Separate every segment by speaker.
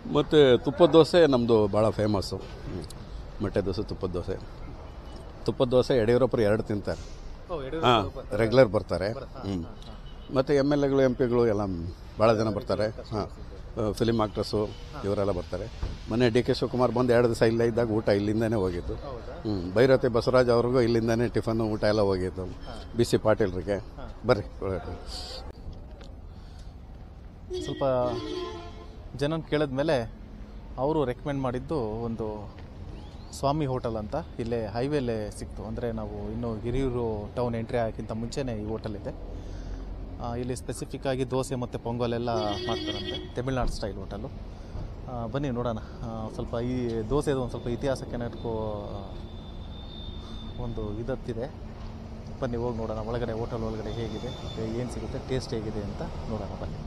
Speaker 1: ಮತ್ತು ತುಪ್ಪದ ದೋಸೆ ನಮ್ಮದು ಭಾಳ ಫೇಮಸ್ಸು ಮೊಟ್ಟೆ ದೋಸೆ ತುಪ್ಪದ ದೋಸೆ ತುಪ್ಪದ ದೋಸೆ ಯಡಿಯೂರಪ್ಪರು ಎರಡು ತಿಂತಾರೆ ಹಾಂ ರೆಗ್ಯುಲರ್ ಬರ್ತಾರೆ ಹ್ಞೂ ಮತ್ತು ಎಮ್ ಎಲ್ ಎಗಳು ಎಂ ಪಿಗಳು ಎಲ್ಲ ಭಾಳ ಜನ ಬರ್ತಾರೆ ಹಾಂ ಫಿಲಿಮ್ ಆಕ್ಟ್ರಸ್ಸು ಇವರೆಲ್ಲ ಬರ್ತಾರೆ ಮೊನ್ನೆ ಡಿ ಕೆ ಶಿವಕುಮಾರ್ ಬಂದು ಎರಡು ದಿವಸ ಇಲ್ಲೇ ಇದ್ದಾಗ ಊಟ ಇಲ್ಲಿಂದನೇ ಹೋಗಿದ್ದು ಹ್ಞೂ ಭೈರತಿ ಬಸವರಾಜ್ ಅವ್ರಿಗೂ ಇಲ್ಲಿಂದನೇ ಟಿಫನ್ನು ಊಟ ಎಲ್ಲ ಹೋಗಿದ್ದು ಬಿ ಸಿ ಪಾಟೀಲ್ರಿಗೆ ಬರ್ರಿ ಒಳಗಡೆ.
Speaker 2: ಸ್ವಲ್ಪ ಜನನ ಕೇಳಿದ್ಮೇಲೆ ಅವರು ರೆಕಮೆಂಡ್ ಮಾಡಿದ್ದು ಒಂದು ಸ್ವಾಮಿ ಹೋಟೆಲ್ ಅಂತ ಇಲ್ಲೇ ಹೈವೇಲೇ ಸಿಕ್ತು ಅಂದರೆ ನಾವು ಇನ್ನು ಹಿರಿಯೂರು ಟೌನ್ ಎಂಟ್ರಿ ಆಗೋಕ್ಕಿಂತ ಮುಂಚೆನೇ ಈ ಹೋಟೆಲ್ ಇದೆ ಆ, ಇಲ್ಲಿ ಸ್ಪೆಸಿಫಿಕ್ ಆಗಿ ದೋಸೆ ಮತ್ತು ಪೊಂಗಲ್ ಎಲ್ಲ ಮಾಡ್ತಾರಂತೆ ತಮಿಳ್ನಾಡು ಸ್ಟೈಲ್ ಹೋಟೆಲು ಆ, ಬನ್ನಿ ನೋಡೋಣ ಆ, ಸ್ವಲ್ಪ ಈ ದೋಸೆದು ಒಂದು ಸ್ವಲ್ಪ ಇತಿಹಾಸಕ್ಕೆ ನೆಟ್ಕೋ ಒಂದು ಇದತ್ತಿದೆ ಬನ್ನಿ ಹೋಗಿ ನೋಡೋಣ ಒಳಗಡೆ ಹೋಟೆಲ್ ಒಳಗಡೆ ಹೇಗಿದೆ ಏನು ಸಿಗುತ್ತೆ ಟೇಸ್ಟ್ ಹೇಗಿದೆ ಅಂತ ನೋಡೋಣ ಬನ್ನಿ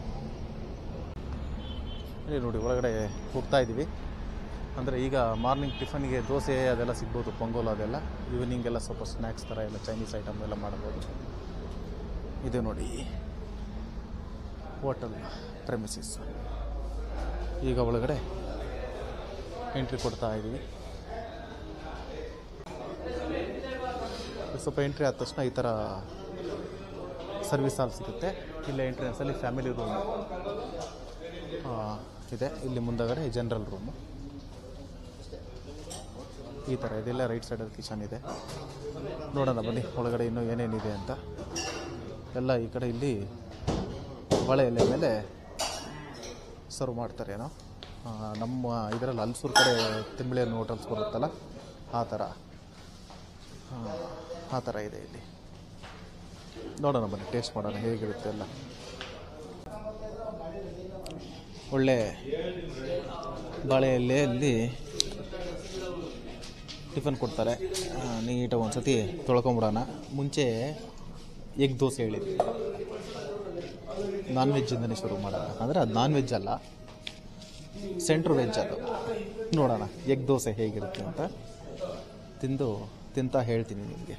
Speaker 2: ಇಲ್ಲಿ ನೋಡಿ ಒಳಗಡೆ ಹೋಗ್ತಾ ಇದ್ದೀವಿ ಅಂದರೆ ಈಗ ಮಾರ್ನಿಂಗ್ ಟಿಫನ್ಗೆ ದೋಸೆ ಅದೆಲ್ಲ ಸಿಗ್ಬೋದು ಪೊಂಗೋಲ್ ಅದೆಲ್ಲ ಈವ್ನಿಂಗ್ ಎಲ್ಲ ಸ್ವಲ್ಪ ಸ್ನ್ಯಾಕ್ಸ್ ಥರ ಎಲ್ಲ ಚೈನೀಸ್ ಐಟಮ್ ಎಲ್ಲ ಮಾಡ್ಬೋದು ಇದೆ ನೋಡಿ ಹೋಟೆಲ್ ಪ್ರೆಮಿಸಿಸ್ ಈಗ ಒಳಗಡೆ ಎಂಟ್ರಿ ಕೊಡ್ತಾ ಇದ್ದೀವಿ ಸ್ವಲ್ಪ ಎಂಟ್ರಿ ಆದ ತಕ್ಷಣ ಈ ಥರ ಸರ್ವಿಸ್ ಹಾಲ್ ಸಿಗುತ್ತೆ ಇಲ್ಲೇ ಎಂಟ್ರೆನ್ಸಲ್ಲಿ ಫ್ಯಾಮಿಲಿ ರೂಮ್ ಇದೆ ಇಲ್ಲಿ ಮುಂದಗಡೆ ಜನರಲ್ ರೂಮು ಈ ಥರ ಇದೆಲ್ಲ ರೈಟ್ ಸೈಡಲ್ಲಿ ಕಿಚನ್ ಇದೆ ನೋಡೋಣ ಬನ್ನಿ ಒಳಗಡೆ ಇನ್ನೂ ಏನೇನಿದೆ ಅಂತ ಎಲ್ಲ ಈ ಕಡೆ ಇಲ್ಲಿ ಬಾಳೆ ಎಲೆ ಮೇಲೆ ಸರ್ವ್ ಮಾಡ್ತಾರೇನೋ ಆ, ನಮ್ಮ ಇದರಲ್ಲಿ ಹಲ್ಸೂರು ಕಡೆ ತಿಂಬಳಿಯನ್ನು ಹೋಟೆಲ್ಸ್ ಬರುತ್ತಲ್ಲ ಆ ಥರ ಆ, ಆ ಥರ ಇದೆ ಇಲ್ಲಿ ನೋಡೋಣ ಬನ್ನಿ ಟೇಸ್ಟ್ ಮಾಡೋಣ ಹೇಗಿರುತ್ತೆ ಎಲ್ಲ ಒಳ್ಳೆ ಬಾಳೆ ಎಲೆಯಲ್ಲಿ ಟಿಫನ್ ಕೊಡ್ತಾರೆ ಆ, ನೀಟಾಗಿ ಒಂದು ಸತಿ ತೊಳ್ಕೊಂಬಿಡೋಣ ಮುಂಚೆ ಎಗ್ ದೋಸೆ ಹೇಳಿದ್ವಿ ನಾನ್ ವೆಜ್ಜಿಂದನೇ ಶುರು ಮಾಡೋಣ ಅಂದರೆ ಅದು ನಾನ್ ವೆಜ್ ಅಲ್ಲ ಸೆಂಟ್ರ್ ವೆಜ್ ಅದು ನೋಡೋಣ ಎಗ್ ದೋಸೆ ಹೇಗಿರುತ್ತೆ ಅಂತ ತಿಂದು ತಿಂತಾ ಹೇಳ್ತೀನಿ ನಿಮಗೆ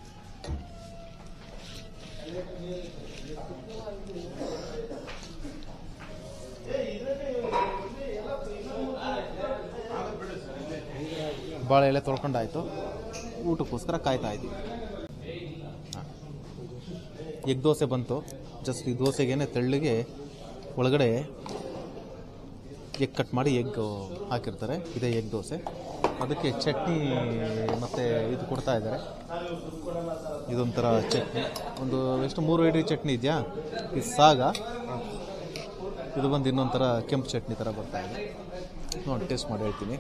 Speaker 2: ಬಾಳೆ ಎಲೆ ತೊಳ್ಕೊಂಡಾಯ್ತು ಊಟಕ್ಕೋಸ್ಕರ ಕಾಯ್ತಾ ಇದ್ದೀವಿ ಹಾಂ. ಎಗ್ ದೋಸೆ ಬಂತು ಜಸ್ಟ್ ಈ ದೋಸೆಗೇನೆ ತೆಳ್ಳಗೆ ಒಳಗಡೆ ಎಗ್ ಕಟ್ ಮಾಡಿ ಎಗ್ ಹಾಕಿರ್ತಾರೆ ಇದೇ ಎಗ್ ದೋಸೆ ಅದಕ್ಕೆ ಚಟ್ನಿ ಮತ್ತು ಇದು ಕೊಡ್ತಾ ಇದ್ದಾರೆ ಇದೊಂಥರ ಚಟ್ನಿ ಒಂದು ಎಷ್ಟು ಮೂರು ಇಡ್ಲಿ ಚಟ್ನಿ ಇದೆಯಾ ಇದು ಸಾಗ ಇದು ಬಂದು ಇನ್ನೊಂಥರ ಕೆಂಪು ಚಟ್ನಿ ಥರ ಬರ್ತಾ ಇದೆ ನೋಡಿ ಟೇಸ್ಟ್ ಮಾಡಿ ಹೇಳ್ತೀನಿ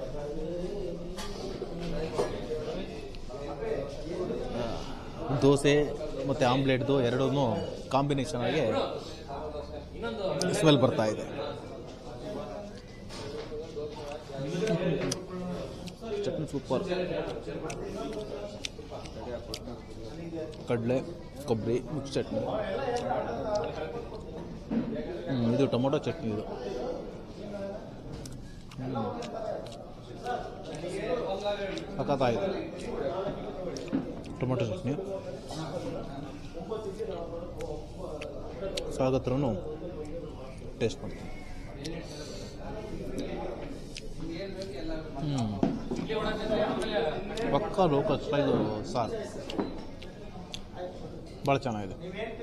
Speaker 2: ದೋಸೆ ಮತ್ತು ಆಮ್ಲೆಟ್ದು ಎರಡೂ ಕಾಂಬಿನೇಷನ್ ಆಗಿ ಸ್ಮೆಲ್ ಬರ್ತಾ ಇದೆ ಚಟ್ನಿ ಸೂಪರ್ ಕಡಲೆ ಕೊಬ್ಬರಿ ಮಿಕ್ಸ್ ಚಟ್ನಿ ಹ್ಮ್, ಇದು ಟೊಮೊಟೊ ಚಟ್ನಿ ಇದು ಸಖತ್ತಾಗಿದೆ ಟೊಮೊಟೊ ಚಟ್ನಿ ಸಾಗತ್ರನು ಟೇಸ್ಟ್ ಮಾಡ್ತೀನಿ ಹ್ಞೂ ಪಕ್ಕ ಲೋಕಲ್ ಸ್ಟೈಲು ಸಾರು ಭಾಳ ಚೆನ್ನಾಗಿದೆ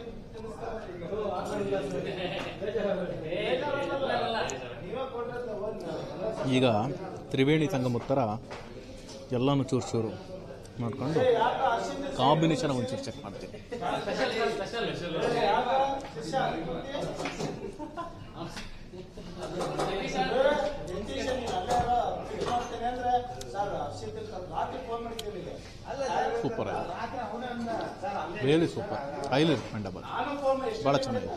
Speaker 2: ಈಗ ತ್ರಿವೇಣಿ ಸಂಗಮದ ಥರ ಎಲ್ಲನೂ ಚೂರು ಚೂರು ಮಾಡ್ಕೊಂಡು ಕಾಂಬಿನೇಷನ್ ಒಂಚೂರು ಚೆಕ್ ಮಾಡ್ತೀನಿ ಸೂಪರ್ ಆಗಿದೆ ರಿಯಲಿ ಸೂಪರ್ ಹೈಲಿ ರಿಕಮೆಂಡಬಲ್ ಭಾಳ ಚೆನ್ನಾಗಿದೆ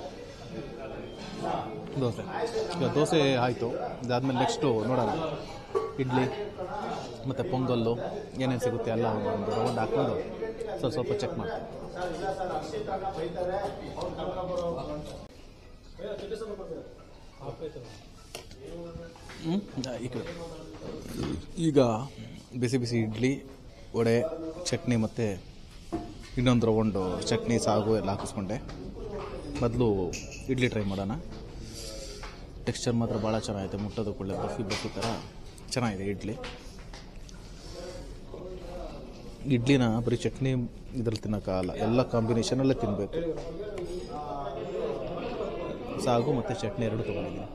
Speaker 2: ದೋಸೆ ಈಗ ದೋಸೆ ಆಯಿತು ಇದಾದ್ಮೇಲೆ ನೆಕ್ಸ್ಟು ನೋಡೋಣ ಇಡ್ಲಿ ಮತ್ತು ಪೊಂಗಲ್ಲು ಏನೇನು ಸಿಗುತ್ತೆ ಎಲ್ಲ ಒಂದು ರೌಂಡ್ ಹಾಕ್ಕೊಂಡು ಸ್ವಲ್ಪ ಸ್ವಲ್ಪ ಚೆಕ್ ಮಾಡ್ತೀನಿ ಹ್ಮ್? ಈ ಕಡೆ ಈಗ ಬಿಸಿ ಬಿಸಿ ಇಡ್ಲಿ ವಡೆ ಚಟ್ನಿ ಮತ್ತು ಇನ್ನೊಂದು ರೌಂಡು ಚಟ್ನಿ ಸಾಗು ಎಲ್ಲ ಹಾಕಿಸ್ಕೊಂಡೆ ಮೊದಲು ಇಡ್ಲಿ ಟ್ರೈ ಮಾಡೋಣ ಟೆಕ್ಸ್ಚರ್ ಮಾತ್ರ ಭಾಳ ಚೆನ್ನಾಗಿದೆ ಮುಟ್ಟೋದಕ್ಕೆ ಒಳ್ಳೆ ಬಫಿ ಬಫಿ ಥರ ಚೆನ್ನಾಗಿದೆ ಇಡ್ಲಿ ಇಡ್ಲಿನ ಬರೀ ಚಟ್ನಿ ಇದ್ರಲ್ಲಿ ತಿನ್ನೋಕ್ಕಾಗಲ್ಲ ಎಲ್ಲ ಕಾಂಬಿನೇಷನಲ್ಲೇ ತಿನ್ನಬೇಕು ಸಾಗು ಮತ್ತು ಚಟ್ನಿ ಎರಡು ತೊಗೊಂಡಿದ್ದೀನಿ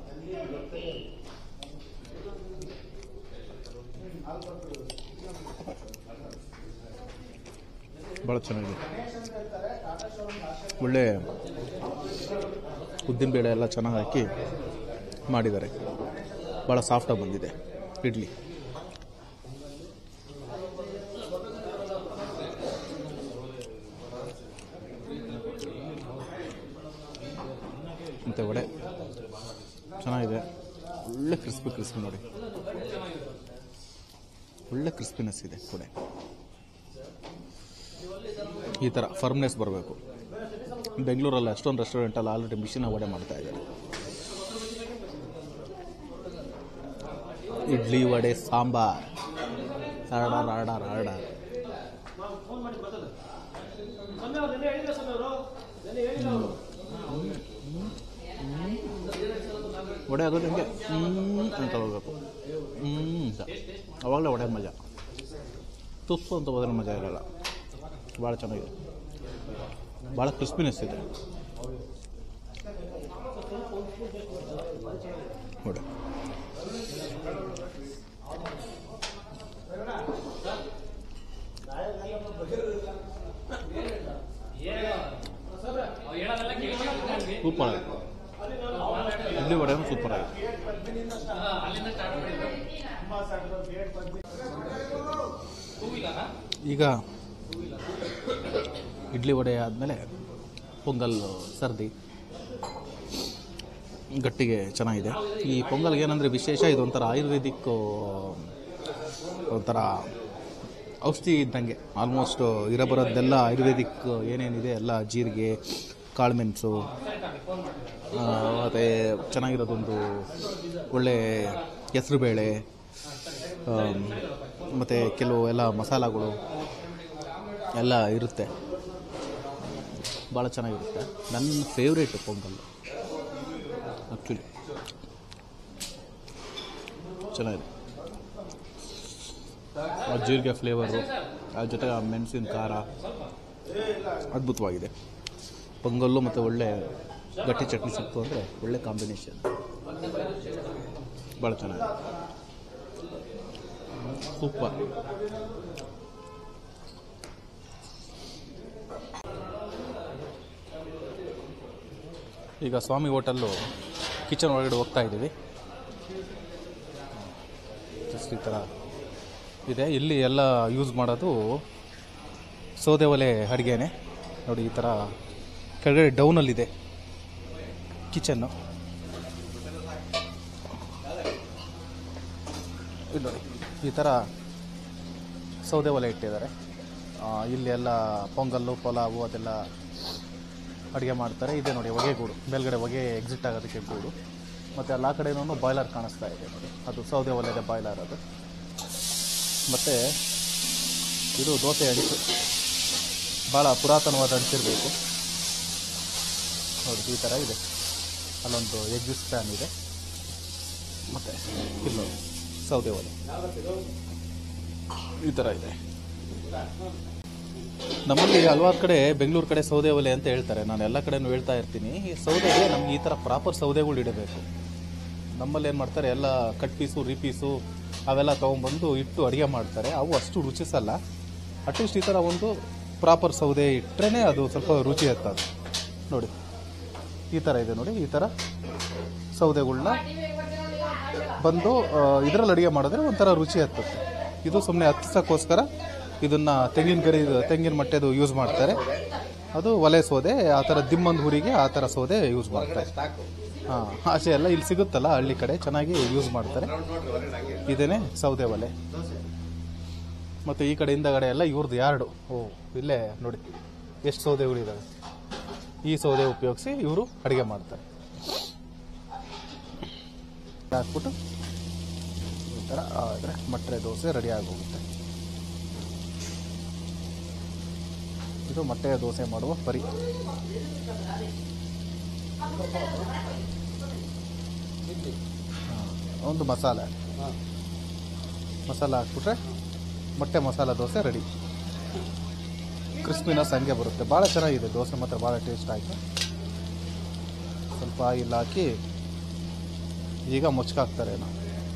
Speaker 2: ಭಾಳ ಚೆನ್ನಾಗಿದೆ ಒಳ್ಳೆ ಉದ್ದಿನಬೇಳೆ ಎಲ್ಲ ಚೆನ್ನಾಗಿ ಹಾಕಿ ಮಾಡಿದ್ದಾರೆ ಭಾಳ ಸಾಫ್ಟಾಗಿ ಬಂದಿದೆ ಇಡ್ಲಿ ಮತ್ತು ವಡೆ ಚೆನ್ನಾಗಿದೆ ಒಳ್ಳೆ ಕ್ರಿಸ್ಪಿ ಕ್ರಿಸ್ಪಿ ನೋಡಿ ಒಳ್ಳೆ ಕ್ರಿಸ್ಪಿನೆಸ್ ಇದೆ ವಡೆ ಈ ಥರ ಫರ್ಮ್ನೆಸ್ ಬರಬೇಕು ಬೆಂಗಳೂರಲ್ಲಿ ಅಷ್ಟೊಂದು ರೆಸ್ಟೋರೆಂಟಲ್ಲಿ ಆಲ್ರೆಡಿ ಮಿಷಿನ ವಡೆ ಮಾಡ್ತಾ ಇದ್ದಾರೆ idli vada sambar order order order vada ಆಗೋದು ಹಂಗೆ ಹ್ಮ್ ಅಂತ ಹೋಗ್ಬೇಕು ಹ್ಮ್ ಅಂತ ಅವಾಗಲೇ ವಡೆ ಮಜಾ ತುಪ್ಪು ಅಂತ ಹೋದ್ರೆ ಮಜಾ ಇರಲ್ಲ ಭಾಳ ಚೆನ್ನಾಗಿದೆ ಭಾಳ ಕ್ರಿಸ್ಪಿನೆಸ್ ಇದೆ ನೋಡಿ ಸೂಪರ್ ಆಗಿದೆ ಇಡ್ಲಿ ವಡೆನೂ ಸೂಪರ್ ಆಗಿದೆ ಈಗ ಇಡ್ಲಿ ವಡೆ ಆದಮೇಲೆ ಪೊಂಗಲ್ ಸರ್ದಿ ಗಟ್ಟಿಗೆ ಚೆನ್ನಾಗಿದೆ ಈ ಪೊಂಗಲ್ಗೆ ಏನಂದರೆ ವಿಶೇಷ ಇದೊಂಥರ ಆಯುರ್ವೇದಿಕ್ ಒಂಥರ ಔಷಧಿ ಇದ್ದಂಗೆ ಆಲ್ಮೋಸ್ಟ್ ಇರಬರೋದೆಲ್ಲ ಆಯುರ್ವೇದಿಕ್ ಏನೇನಿದೆ ಎಲ್ಲ ಜೀರಿಗೆ ಕಾಳುಮೆಣಸು ಮತ್ತು ಚೆನ್ನಾಗಿರೋದೊಂದು ಒಳ್ಳೆ ಹೆಸರುಬೇಳೆ ಮತ್ತು ಕೆಲವು ಎಲ್ಲ ಮಸಾಲಗಳು ಎಲ್ಲ ಇರುತ್ತೆ ಭಾಳ ಚೆನ್ನಾಗಿರುತ್ತೆ ನನ್ನ ಫೇವ್ರೇಟ್ ಪೊಂಗಲ್ ಆ್ಯಕ್ಚುಲಿ ಚೆನ್ನಾಗಿದೆ ಆ ಜೀರಿಗೆ ಫ್ಲೇವರು ಅದ್ರ ಜೊತೆಗೆ ಆ ಮೆಣಸಿನ ಖಾರ ಅದ್ಭುತವಾಗಿದೆ ಪೊಂಗಲ್ಲು ಮತ್ತು ಒಳ್ಳೆ ಗಟ್ಟಿ ಚಟ್ನಿ ಸಿಕ್ತು ಅಂದರೆ ಒಳ್ಳೆ ಕಾಂಬಿನೇಷನ್ ಭಾಳ ಚೆನ್ನಾಗಿದೆ ಸೂಪರ್ ಈಗ ಸ್ವಾಮಿ ಹೋಟೆಲ್ಲು ಕಿಚನ್ ಒಳಗಡೆ ಹೋಗ್ತಾ ಇದ್ದೀವಿ ಜಸ್ಟ್ ಈ ಥರ ಇದೆ ಇಲ್ಲಿ ಎಲ್ಲ ಯೂಸ್ ಮಾಡೋದು ಸೌದೆ ಒಲೆ ಅಡುಗೆನೆ ನೋಡಿ ಈ ಥರ ಕೆಳಗಡೆ ಡೌನಲ್ಲಿದೆ ಕಿಚನ್ನು ಇಲ್ಲಿ ನೋಡಿ ಈ ಥರ ಸೌದೆ ಒಲೆ ಇಟ್ಟಿದ್ದಾರೆ ಆ, ಇಲ್ಲಿ ಎಲ್ಲ ಪೊಂಗಲ್ಲು ಪಲಾವು ಅದೆಲ್ಲ ಅಡುಗೆ ಮಾಡ್ತಾರೆ ಇದೆ ನೋಡಿ ಹೊಗೆ ಗೂಡು ಮೇಲ್ಗಡೆ ಹೊಗೆ ಎಕ್ಸಿಟ್ ಆಗೋದಕ್ಕೆ ಗೂಡು ಮತ್ತು ಎಲ್ಲ ಕಡೆನೂ ಬಾಯ್ಲರ್ ಕಾಣಿಸ್ತಾ ಇದೆ ನೋಡಿ ಅದು ಸೌದೆ ಒಲೆದ ಬಾಯ್ಲರ್ ಅದು ಮತ್ತು ಇದು ದೋಸೆ ಅಡಿಸು ಭಾಳ ಪುರಾತನವಾದ ಅಣಿಸಿರ್ಬೇಕು ನೋಡಿ ಈ ಥರ ಇದೆ ಅಲ್ಲೊಂದು ಎಗ್ಸಿಸ್ ಫ್ಯಾನ್ ಇದೆ ಮತ್ತು ಇಲ್ಲೊಂದು ಸೌದೆ ಒಲೆ ಈ ಥರ ಇದೆ ನಮ್ಮಲ್ಲಿ ಹಲವಾರು ಕಡೆ ಬೆಂಗಳೂರು ಕಡೆ ಸೌದೆ ಒಲೆ ಅಂತ ಹೇಳ್ತಾರೆ ನಾನು ಎಲ್ಲ ಕಡೆನೂ ಹೇಳ್ತಾ ಇರ್ತೀನಿ ಈ ಸೌದೆಗೆ ನಮ್ಗೆ ಈ ಥರ ಪ್ರಾಪರ್ ಸೌದೆಗಳು ಇಡಬೇಕು ನಮ್ಮಲ್ಲಿ ಏನು ಮಾಡ್ತಾರೆ ಎಲ್ಲ ಕಟ್ ಪೀಸು ರಿಪೀಸು ಅವೆಲ್ಲ ತೊಗೊಂಬಂದು ಇಟ್ಟು ಅಡುಗೆ ಮಾಡ್ತಾರೆ ಅವು ಅಷ್ಟು ರುಚಿಸಲ್ಲ ಅಟ್ಲೀಸ್ಟ್ ಈ ಥರ ಒಂದು ಪ್ರಾಪರ್ ಸೌದೆ ಇಟ್ಟರೆ ಅದು ಸ್ವಲ್ಪ ರುಚಿ ಹತ್ತದು ನೋಡಿ ಈ ಥರ ಇದೆ ನೋಡಿ ಈ ಥರ ಸೌದೆಗಳ್ನ ಬಂದು ಇದರಲ್ಲಿ ಅಡುಗೆ ಮಾಡಿದ್ರೆ ಒಂಥರ ರುಚಿ ಹತ್ತುತ್ತೆ ಇದು ಸುಮ್ಮನೆ ಹತ್ತಿಸೋಕ್ಕೋಸ್ಕರ ಇದನ್ನು ತೆಂಗಿನ ಗರಿ ತೆಂಗಿನ ಮಟ್ಟೆದು ಯೂಸ್ ಮಾಡ್ತಾರೆ ಅದು ಒಲೆ ಸೌದೆ ಆ ಥರ ದಿಮ್ಮಂದು ಹುರಿಗೆ ಆ ಥರ ಸೌದೆ ಯೂಸ್ ಮಾಡ್ತಾರೆ ಹಾಂ ಆಚೆ ಎಲ್ಲ ಇಲ್ಲಿ ಸಿಗುತ್ತಲ್ಲ ಹಳ್ಳಿ ಕಡೆ ಚೆನ್ನಾಗಿ ಯೂಸ್ ಮಾಡ್ತಾರೆ ಇದೇನೆ ಸೌದೆ ಒಲೆ ಮತ್ತು ಈ ಕಡೆ ಹಿಂದಗಡೆ ಎಲ್ಲ ಇವ್ರದ್ದು ಯಾರ್ಡು ಓ ಇಲ್ಲೇ ನೋಡಿ ಎಷ್ಟು ಸೌದೆಗಳಿದ್ದಾವೆ ಈ ಸೌದೆ ಉಪಯೋಗಿಸಿ ಇವರು ಅಡುಗೆ ಮಾಡ್ತಾರೆ ಹಾಕ್ಬಿಟ್ಟು ಈ ಥರ ಆದರೆ ಮಟ್ರೆ ದೋಸೆ ರೆಡಿ ಆಗೋಗುತ್ತೆ ಇದು ಮೊಟ್ಟೆಯ ದೋಸೆ ಮಾಡುವ ಪರಿ ಒಂದು ಮಸಾಲೆ ಮಸಾಲ ಹಾಕ್ಬಿಟ್ರೆ ಮೊಟ್ಟೆ ಮಸಾಲ ದೋಸೆ ರೆಡಿ ಕ್ರಿಸ್ಪಿನೆಸ್ ಹಂಗೆ ಬರುತ್ತೆ ಭಾಳ ಚೆನ್ನಾಗಿದೆ ದೋಸೆ ಮಾತ್ರ ಭಾಳ ಟೇಸ್ಟ್ ಆಯಿತು ಸ್ವಲ್ಪ ಆಯಿಲ್ ಹಾಕಿ ಈಗ ಮುಚ್ಕಾಕ್ತಾರೆ ನಾವು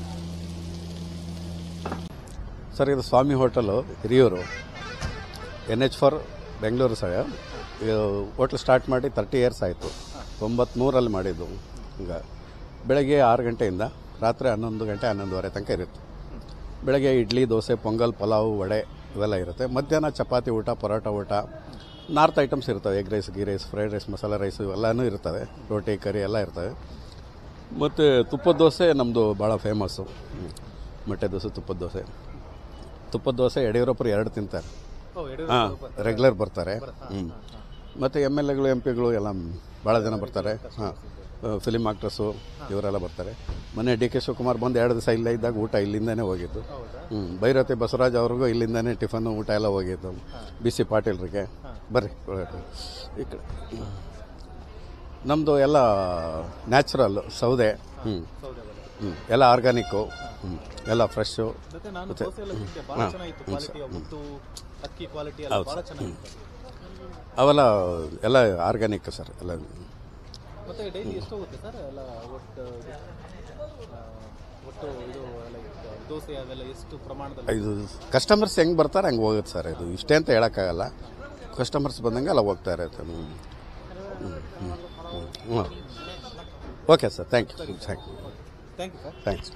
Speaker 1: ಸರ್ ಇದು Swami hotel Hiriyur N H four Bengaluru ಸಹ ಹೋಟ್ಲ್ ಸ್ಟಾರ್ಟ್ ಮಾಡಿ ತರ್ಟಿ ಇಯರ್ಸ್ ಆಯಿತು ತೊಂಬತ್ಮೂರಲ್ಲಿ ಮಾಡಿದ್ದು ಈಗ ಬೆಳಗ್ಗೆ ಆರು ಗಂಟೆಯಿಂದ ರಾತ್ರಿ ಹನ್ನೊಂದು ಗಂಟೆ ಹನ್ನೊಂದುವರೆ ತನಕ ಇರುತ್ತೆ ಬೆಳಗ್ಗೆ ಇಡ್ಲಿ ದೋಸೆ ಪೊಂಗಲ್ ಪಲಾವ್ ವಡೆ ಇವೆಲ್ಲ ಇರುತ್ತೆ ಮಧ್ಯಾಹ್ನ ಚಪಾತಿ ಊಟ ಪರೋಟ ಊಟ ನಾರ್ತ್ ಐಟಮ್ಸ್ ಇರ್ತವೆ egg rice ghee rice fried rice masala rice ಇವೆಲ್ಲನೂ ಇರ್ತವೆ ರೋಟಿ ಕರಿ ಎಲ್ಲ ಇರ್ತವೆ ಮತ್ತು ತುಪ್ಪದ ದೋಸೆ ನಮ್ಮದು ಭಾಳ ಫೇಮಸ್ಸು ಮೊಟ್ಟೆ ದೋಸೆ ತುಪ್ಪದ ದೋಸೆ ತುಪ್ಪದ ದೋಸೆ ಯಡಿಯೂರಪ್ಪರು ಎರಡು ತಿಂತಾರೆ ಹಾಂ ರೆಗ್ಯುಲರ್ ಬರ್ತಾರೆ ಹ್ಞೂ ಮತ್ತು ಎಮ್ ಎಲ್ ಎಗಳು ಎಂ ಪಿಗಳು ಎಲ್ಲ ಭಾಳ ಜನ ಬರ್ತಾರೆ ಹಾಂ ಫಿಲಿಮ್ ಆಕ್ಟ್ರಸ್ಸು ಇವರೆಲ್ಲ ಬರ್ತಾರೆ ಮೊನ್ನೆ ಡಿ ಕೆ ಶಿವಕುಮಾರ್ ಬಂದು ಎರಡು ದಿವಸ ಇಲ್ಲೇ ಇದ್ದಾಗ ಊಟ ಇಲ್ಲಿಂದನೇ ಹೋಗಿದ್ದು ಹ್ಞೂ ಭೈರತಿ ಬಸವರಾಜ್ ಅವ್ರಿಗೂ ಇಲ್ಲಿಂದನೇ ಟಿಫನ್ನು ಊಟ ಎಲ್ಲ ಹೋಗಿದ್ದು ಬಿ ಸಿ ಪಾಟೀಲ್ರಿಗೆ ಬರ್ರಿ ಒಳಗಡೆ. ಈ ಕಡೆ ನಮ್ಮದು ಎಲ್ಲ ನ್ಯಾಚುರಲ್ ಸೌದೆ ಹ್ಞೂ ಹ್ಞೂ ಎಲ್ಲ ಆರ್ಗ್ಯಾನಿಕ್ಕು ಹ್ಞೂ ಎಲ್ಲ ಫ್ರೆಶ್ಶು
Speaker 2: ಮತ್ತೆ ನಾನು ದೋಸೆ ಎಲ್ಲ ತಿಂದೆ ಭಾಳ
Speaker 1: ಹಾ.
Speaker 2: ಚೆನ್ನಾಗಿತ್ತು
Speaker 1: ಹ್ಮ್,
Speaker 2: ಕ್ವಾಲಿಟಿ
Speaker 1: ಹ್ಮ್.
Speaker 2: ಮುದ್ದು ಅಕ್ಕಿ ಕ್ವಾಲಿಟಿ ಎಲ್ಲ ಭಾಳ ಚೆನ್ನಾಗಿತ್ತು
Speaker 1: ಅವೆಲ್ಲ ಎಲ್ಲ ಆರ್ಗ್ಯಾನಿಕ್ ಸರ್ ಎಲ್ಲ
Speaker 2: ಮತ್ತೆ ಡೈಲಿ ಎಷ್ಟು ಹೋಗುತ್ತೆ ಸರ್ ಎಲ್ಲ ಒಟ್ಟು ಇದು, ಆ, ಒಟ್ಟು ಇದು ಲೈಕ್ ದೋಸೆ ಅವೆಲ್ಲ ಎಷ್ಟು ಪ್ರಮಾಣದಲ್ಲಿ
Speaker 1: ಇದು ಕಸ್ಟಮರ್ಸ್ ಹೆಂಗೆ ಬರ್ತಾರೆ ಹಂಗೆ ಹೋಗುತ್ತೆ ಸರ್ ಇದು ಇಷ್ಟೇ ಅಂತ ಹೇಳೋಕ್ಕಾಗಲ್ಲ ಕಸ್ಟಮರ್ಸ್ ಬಂದಂಗೆ ಎಲ್ಲ ಹೋಗ್ತಾ ಇರುತ್ತೆ ಹ್ಞೂ ಹ್ಞೂ ಹ್ಞೂ ಹ್ಞೂ okay sir thank you thank you
Speaker 2: thank you sir
Speaker 1: thanks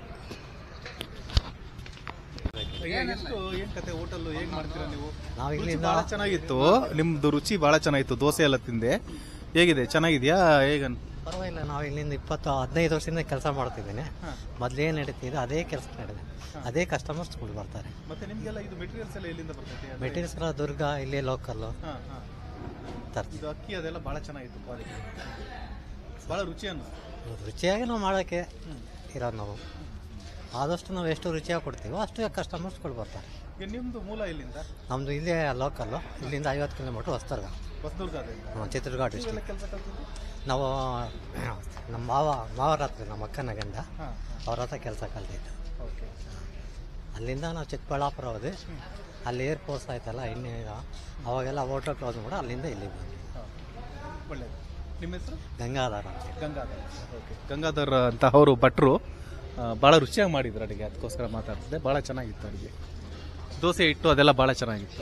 Speaker 2: ಎಷ್ಟು ಏನ್ ಕತೆ ಹೋಟೆಲ್ ಹೇಗ್ ಮಾಡ್ತೀರಾ ನೀವು
Speaker 3: ನಾವ್
Speaker 2: ರುಚಿ
Speaker 3: ಇಲ್ಲಿಂದ
Speaker 2: ಬಹಳ ಚೆನ್ನಾಗಿತ್ತು ನಿಮ್ದು ರುಚಿ ಬಹಳ ಚೆನ್ನಾಗಿತ್ತು ದೋಸೆ ಎಲ್ಲ ತಿಂದೆ ಹೇಗಿದೆ ಚೆನ್ನಾಗಿದ್ಯಾ ಹೇಗನ್
Speaker 3: ಪರವಾಗಿಲ್ಲ ನಾವು ಇಲ್ಲಿಂದ ಇಪ್ಪತ್ತು ಹದಿನೈದು ವರ್ಷದಿಂದ ಕೆಲಸ ಮಾಡ್ತಿದ್ದೀನಿ
Speaker 2: ಹಾ.
Speaker 3: ಮೊದಲೇನು ನಡೀತಿದೆ ಅದೇ ಕೆಲಸ ನಡೆದಿದೆ ಅದೇ ಕಸ್ಟಮರ್ಸ್ ಬರ್ತಾರೆ
Speaker 2: ಮತ್ತೆ ನಿಮ್ಗೆಲ್ಲ ಇದು ಮೆಟೀರಿಯಲ್ಸ್ ಎಲ್ಲ ಎಲ್ಲಿಂದ ಬರ್ತೈತೆ ಅಂದ್ರೆ-
Speaker 3: ಮೆಟೀರಿಯಲ್ಸ್ ಎಲ್ಲ ದುರ್ಗ ಇಲ್ಲೇ ಲೋಕಲ್ಲು
Speaker 2: ಹಾ, ಹಾ.
Speaker 3: ತರ್ತೀವಿ
Speaker 2: ಇದು ಅಕ್ಕಿ ಅದೆಲ್ಲ ಬಹಳ ಚೆನ್ನಾಗಿತ್ತು ಕ್ವಾಲಿಟಿ ಬಹಳ ರುಚಿ ಅನ್ನಿಸ್ತು
Speaker 3: ರುಚಿಯಾಗಿ ನಾವು ಮಾಡೋಕ್ಕೆ ಇರೋದು ನಾವು ಆದಷ್ಟು ನಾವು ಎಷ್ಟು ರುಚಿಯಾಗಿ ಕೊಡ್ತೀವೋ ಅಷ್ಟು ಕಸ್ಟಮರ್ಸ್ಗಳು ಬರ್ತಾರೆ
Speaker 2: ಈಗ ನಿಮ್ದು ಮೂಲ ಇಲ್ಲಿಂದ
Speaker 3: ನಮ್ಮದು ಇಲ್ಲೇ ಲೋಕಲ್ಲು ಇಲ್ಲಿಂದ ಐವತ್ತು ಕಿಲೋಮೀಟ್ರ್ ಹೊಸ್ತರ್ಗ
Speaker 2: ಹೊಸದುರ್ಗದಿಂದ
Speaker 3: ಚಿತ್ರದುರ್ಗ ಡಿಸ್ಟ್ರಿಕ್ಟ್
Speaker 2: ಕೆಲಸ ಕಲ್ತಿದ್ದು
Speaker 3: ನಾವು ನಮ್ಮ ಮಾವ ಮಾವರ ಹತ್ರ ನಮ್ಮ ಅಕ್ಕನ ಗಂಡ
Speaker 2: ಹಾ
Speaker 3: ಅವ್ರ ಹತ್ರ ಕೆಲಸ ಕಲ್ತಿದ್ದು
Speaker 2: ಓಕೆ
Speaker 3: ಅಲ್ಲಿಂದ ನಾವು ಚಿಕ್ಕಬಳ್ಳಾಪುರ ಹೋದ್ವಿ ಅಲ್ಲಿ ಏರ್ಫೋರ್ಸ್ ಆಯ್ತಲ್ಲ ಇನ್ನೇ ಅವಾಗೆಲ್ಲ ಹೋಟೆಲ್ ಕ್ಲೋಸ್ ಮಾಡಿ ಅಲ್ಲಿಂದ ಇಲ್ಲಿ ಬಂದ್ವಿ
Speaker 2: ಒಳ್ಳೇದು ನಿಮ್ಮ ಹೆಸರು
Speaker 3: ಗಂಗಾಧರ ಅಂತ ಹೇಳಿ.
Speaker 2: ಗಂಗಾಧರ್ ಓಕೆ ಗಂಗಾಧರ್ ಅಂತ ಅವರು ಭಟ್ರು ಆ, ಭಾಳ ರುಚಿಯಾಗಿ ಮಾಡಿದ್ರು ಅಡುಗೆ ಅದಕ್ಕೋಸ್ಕರ ಮಾತಾಡ್ತಿದ್ದೆ ಭಾಳ ಚೆನ್ನಾಗಿತ್ತು ಅಡುಗೆ ದೋಸೆ ಹಿಟ್ಟು ಅದೆಲ್ಲ ಭಾಳ ಚೆನ್ನಾಗಿತ್ತು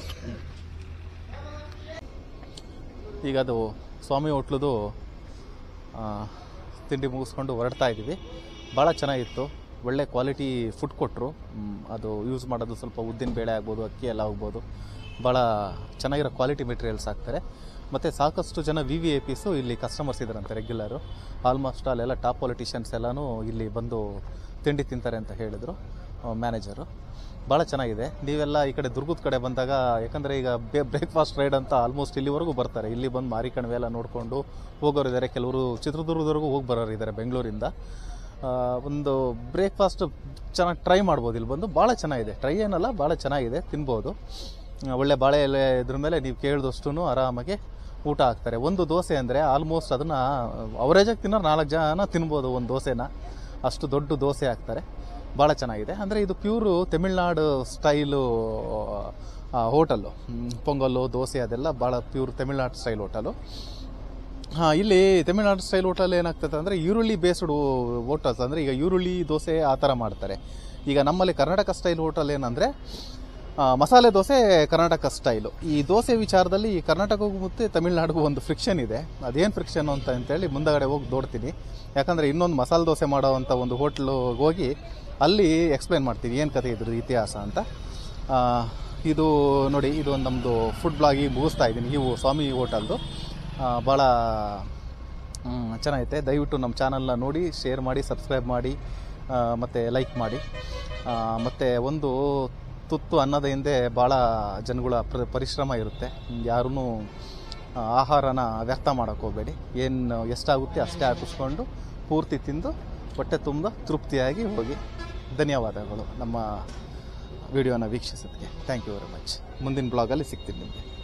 Speaker 2: ಈಗ ಅದು ಸ್ವಾಮಿ ಹೋಟ್ಲದು ಆ, ತಿಂಡಿ ಮುಗಿಸ್ಕೊಂಡು ಹೊರಡ್ತಾ ಇದ್ದೀವಿ ಭಾಳ ಚೆನ್ನಾಗಿತ್ತು ಒಳ್ಳೆ ಕ್ವಾಲಿಟಿ ಫುಡ್ ಕೊಟ್ಟರು ಅದು ಯೂಸ್ ಮಾಡೋದು ಸ್ವಲ್ಪ ಉದ್ದಿನ ಬೇಳೆ ಆಗ್ಬೋದು ಅಕ್ಕಿ ಎಲ್ಲ ಆಗ್ಬೋದು ಭಾಳ ಚೆನ್ನಾಗಿರೋ ಕ್ವಾಲಿಟಿ ಮೆಟೀರಿಯಲ್ಸ್ ಹಾಕ್ತಾರೆ ಮತ್ತು ಸಾಕಷ್ಟು ಜನ ವಿ ವಿ ಐ ಪಿಸು ಇಲ್ಲಿ ಕಸ್ಟಮರ್ಸ್ ಇದ್ದಾರಂತೆ ರೆಗ್ಯುಲರು ಆಲ್ಮೋಸ್ಟ್ ಅಲ್ಲೆಲ್ಲ ಟಾಪ್ ಪೊಲಿಟಿಷಿಯನ್ಸ್ ಎಲ್ಲನೂ ಇಲ್ಲಿ ಬಂದು ತಿಂಡಿ ತಿಂತಾರೆ ಅಂತ ಹೇಳಿದರು ಮ್ಯಾನೇಜರು ಭಾಳ ಚೆನ್ನಾಗಿದೆ ನೀವೆಲ್ಲ ಈ ಕಡೆ ದುರ್ಗದ ಕಡೆ ಬಂದಾಗ ಯಾಕಂದರೆ ಈಗ ಬೇ ಬ್ರೇಕ್ಫಾಸ್ಟ್ ರೈಡ್ ಅಂತ ಆಲ್ಮೋಸ್ಟ್ ಇಲ್ಲಿವರೆಗೂ ಬರ್ತಾರೆ ಇಲ್ಲಿ ಬಂದು ಮಾರಿ ಕಣಿವೆ ಎಲ್ಲ ನೋಡಿಕೊಂಡು ಹೋಗೋರು ಇದ್ದಾರೆ ಕೆಲವರು ಚಿತ್ರದುರ್ಗದವರೆಗೂ ಹೋಗಿ ಬರೋರು ಇದ್ದಾರೆ ಬೆಂಗಳೂರಿಂದ ಆ, ಒಂದು ಬ್ರೇಕ್ಫಾಸ್ಟ್ ಚೆನ್ನಾಗಿ ಟ್ರೈ ಮಾಡ್ಬೋದು ಇಲ್ಲಿ ಬಂದು ಭಾಳ ಚೆನ್ನಾಗಿದೆ ಟ್ರೈ ಏನಲ್ಲ ಭಾಳ ಚೆನ್ನಾಗಿದೆ ತಿನ್ಬೋದು ಆ, ಒಳ್ಳೆ ಬಾಳೆ ಎಲೆ ಇದ್ರ ಮೇಲೆ ನೀವು ಕೇಳಿದಷ್ಟು ಆರಾಮಾಗಿ ಊಟ ಹಾಕ್ತಾರೆ ಒಂದು ದೋಸೆ ಅಂದರೆ ಆಲ್ಮೋಸ್ಟ್ ಅದನ್ನು ಅವರೇಜಾಗಿ ತಿನ್ನೋರು ನಾಲ್ಕು ಜನ ತಿನ್ಬೋದು ಒಂದು ದೋಸೆನ ಅಷ್ಟು ದೊಡ್ಡ ದೋಸೆ ಹಾಕ್ತಾರೆ ಭಾಳ ಚೆನ್ನಾಗಿದೆ ಅಂದರೆ ಇದು pure Tamil Nadu style hotel pongal dosa ಅದೆಲ್ಲ ಭಾಳ ಪ್ಯೂರ್ ತಮಿಳ್ನಾಡು ಸ್ಟೈಲ್ ಹೋಟೆಲು ಹಾಂ ಇಲ್ಲಿ ತಮಿಳ್ನಾಡು ಸ್ಟೈಲ್ ಹೋಟೆಲ್ ಏನಾಗ್ತದೆ ಅಂದರೆ ಈರುಳ್ಳಿ ಬೇಸ್ಡ್ ಹೋಟೆಲ್ಸ್ ಅಂದರೆ ಈಗ ಈರುಳ್ಳಿ ದೋಸೆ ಆ ಥರ ಮಾಡ್ತಾರೆ ಈಗ ನಮ್ಮಲ್ಲಿ ಕರ್ನಾಟಕ ಸ್ಟೈಲ್ ಹೋಟೆಲ್ ಏನಂದರೆ ಮಸಾಲೆ ದೋಸೆ ಕರ್ನಾಟಕ ಸ್ಟೈಲು ಈ ದೋಸೆ ವಿಚಾರದಲ್ಲಿ ಈ ಕರ್ನಾಟಕಕ್ಕೂ ಮತ್ತು ತಮಿಳ್ನಾಡಿಗೂ ಒಂದು ಫ್ರಿಕ್ಷನ್ ಇದೆ ಅದೇನು ಫ್ರಿಕ್ಷನ್ ಅಂತ ಅಂತೇಳಿ ಮುಂದಗಡೆ ಹೋಗಿ ನೋಡ್ತೀನಿ ಯಾಕಂದರೆ ಇನ್ನೊಂದು ಮಸಾಲೆ ದೋಸೆ ಮಾಡೋವಂಥ ಒಂದು ಹೋಟ್ಲು ಹೋಗಿ ಅಲ್ಲಿ ಎಕ್ಸ್ಪ್ಲೈನ್ ಮಾಡ್ತೀನಿ ಏನು ಕತೆ ಇದ್ರ ಇತಿಹಾಸ ಅಂತ ಆ, ಇದು ನೋಡಿ ಇದು ಒಂದು ನಮ್ಮದು ಫುಡ್ ಬ್ಲಾಗಿ ಮುಗಿಸ್ತಾ ಇದ್ದೀನಿ ಇವು ಸ್ವಾಮಿ ಹೋಟೆಲ್ದು ಭಾಳ ಮ್, ಚೆನ್ನಾಗೈತೆ ದಯವಿಟ್ಟು ನಮ್ಮ ಚಾನಲ್ನ ನೋಡಿ ಶೇರ್ ಮಾಡಿ ಸಬ್ಸ್ಕ್ರೈಬ್ ಮಾಡಿ ಮತ್ತು ಲೈಕ್ ಮಾಡಿ ಮತ್ತು ಒಂದು ತುತ್ತು ಅನ್ನದ ಹಿಂದೆ ಭಾಳ ಜನಗಳ ಪ್ರ ಪರಿಶ್ರಮ ಇರುತ್ತೆ ಯಾರೂ ಆಹಾರನ ವ್ಯರ್ಥ ಮಾಡೋಕ್ಕೆ ಹೋಗಬೇಡಿ ಏನು ಎಷ್ಟಾಗುತ್ತೆ ಅಷ್ಟೇ ಹಾಕಿಸ್ಕೊಂಡು ಪೂರ್ತಿ ತಿಂದು ಹೊಟ್ಟೆ ತುಂಬ ತೃಪ್ತಿಯಾಗಿ ಹೋಗಿ ಧನ್ಯವಾದಗಳು ನಮ್ಮ ವಿಡಿಯೋನ ವೀಕ್ಷಿಸೋದಕ್ಕೆ ಥ್ಯಾಂಕ್ ಯು ವೆರಿ ಮಚ್ ಮುಂದಿನ ಬ್ಲಾಗಲ್ಲಿ ಸಿಗ್ತೀನಿ ನಿಮಗೆ